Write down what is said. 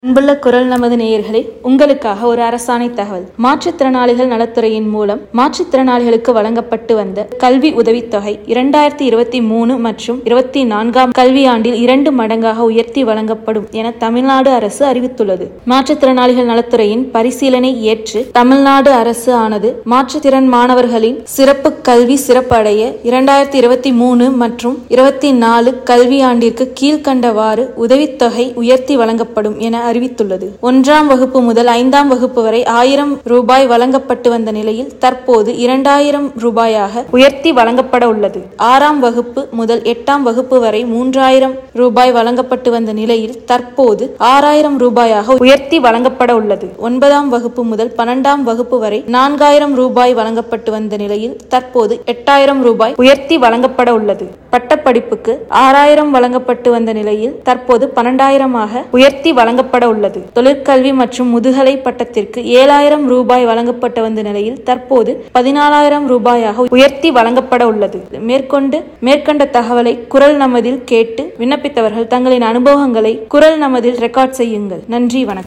அன்புள்ள குரல் நமது நேயர்களே உங்களுக்காக ஒரு அரசாணை தகவல் மாற்றுத்திறனாளிகள் நலத்துறையின் மூலம் மாற்றுத்திறனாளிகளுக்கு வழங்கப்பட்டு வந்த கல்வி உதவித்தொகை இரண்டாயிரத்தி இருபத்தி மூணு மற்றும் இருபத்தி நான்காம் கல்வியாண்டில் இரண்டு மடங்காக உயர்த்தி வழங்கப்படும் என தமிழ்நாடு அரசு அறிவித்துள்ளது மாற்றுத்திறனாளிகள் நலத்துறையின் பரிசீலனை ஏற்று தமிழ்நாடு அரசு ஆனது மாற்றுத்திறன் மாணவர்களின் சிறப்பு கல்வி சிறப்படைய இரண்டாயிரத்தி இருபத்தி மூணு மற்றும் இருபத்தி நாலு கல்வியாண்டிற்கு கீழ்கண்டவாறு உதவித்தொகை உயர்த்தி வழங்கப்படும் என அறிவித்துள்ளது ஒன்றாம் வகுப்பு முதல் ஐந்தாம் வகுப்பு வரை ஆயிரம் ரூபாய் வழங்கப்பட்டு வந்த நிலையில் தற்போது இரண்டாயிரம் ரூபாயாக உயர்த்தி வழங்கப்பட உள்ளது ஆறாம் வகுப்பு முதல் எட்டாம் வகுப்பு வரை மூன்றாயிரம் ரூபாய் வழங்கப்பட்டு வந்த நிலையில் தற்போது ஆறாயிரம் ரூபாயாக உயர்த்தி வழங்கப்பட உள்ளது ஒன்பதாம் வகுப்பு முதல் பன்னெண்டாம் வகுப்பு வரை நான்காயிரம் ரூபாய் வழங்கப்பட்டு வந்த நிலையில் தற்போது எட்டாயிரம் ரூபாய் உயர்த்தி வழங்கப்பட உள்ளது பட்டப்படிப்புக்கு ஆறாயிரம் வழங்கப்பட்டு வந்த நிலையில் தற்போது பன்னெண்டாயிரமாக உயர்த்தி வழங்கப்பட உள்ளது தொழிற்கல்வி மற்றும் முதுகலை பட்டத்திற்கு ஏழாயிரம் ரூபாய் வழங்கப்பட்டு வந்த நிலையில் தற்போது பதினாலாயிரம் ரூபாயாக உயர்த்தி வழங்கப்பட உள்ளது மேற்கொண்டு மேற்கண்ட தகவலை குரல் நமதில் கேட்டு விண்ணப்பித்தவர்கள் தங்களின் அனுபவங்களை குரல் நமதில் ரெக்கார்ட் செய்யுங்கள் நன்றி வணக்கம்